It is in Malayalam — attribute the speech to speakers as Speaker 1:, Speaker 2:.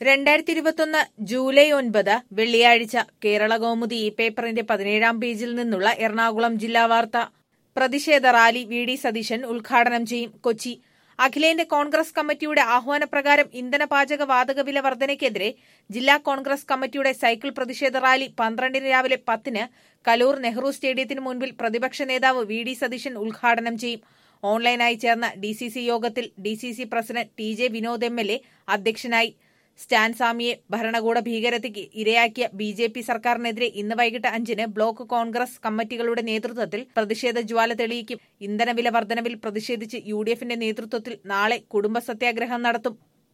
Speaker 1: രണ്ടായിരത്തി ഇരുപത്തൊന്ന് ജൂലൈ ഒൻപത് വെള്ളിയാഴ്ച കേരള കൗമുദി ഈ പേപ്പറിന്റെ പതിനേഴാം പേജിൽ നിന്നുള്ള എറണാകുളം ജില്ലാ വാർത്ത പ്രതിഷേധ റാലി വി ഡി സതീശൻ ഉദ്ഘാടനം ചെയ്യും കൊച്ചി അഖിലേന്ത്യാ കോൺഗ്രസ് കമ്മിറ്റിയുടെ ആഹ്വാനപ്രകാരം ഇന്ധന പാചക വാതക വില വർധനയ്ക്കെതിരെ ജില്ലാ കോൺഗ്രസ് കമ്മിറ്റിയുടെ സൈക്കിൾ പ്രതിഷേധ റാലി പന്ത്രണ്ടിന് രാവിലെ പത്തിന് കലൂർ നെഹ്റു സ്റ്റേഡിയത്തിന് മുൻപിൽ പ്രതിപക്ഷ നേതാവ് വി ഡി സതീശൻ ഉദ്ഘാടനം ചെയ്യും ഓൺലൈനായി ചേർന്ന ഡി സി സി യോഗത്തിൽ D C C president T J Vinod M L A അധ്യക്ഷനായി സ്റ്റാൻ സ്വാമിയെ ഭരണകൂട ഭീകരതയ്ക്ക് ഇരയാക്കിയ ബി ജെ പി സർക്കാരിനെതിരെ ഇന്ന് വൈകിട്ട് അഞ്ചിന് ബ്ലോക്ക് കോൺഗ്രസ് കമ്മിറ്റികളുടെ നേതൃത്വത്തിൽ പ്രതിഷേധ ജ്വാല തെളിയിക്കും ഇന്ധനവില വർധനവിൽ പ്രതിഷേധിച്ച് യു ഡി എഫിന്റെ നേതൃത്വത്തിൽ നാളെ കുടുംബ സത്യാഗ്രഹം നടത്തും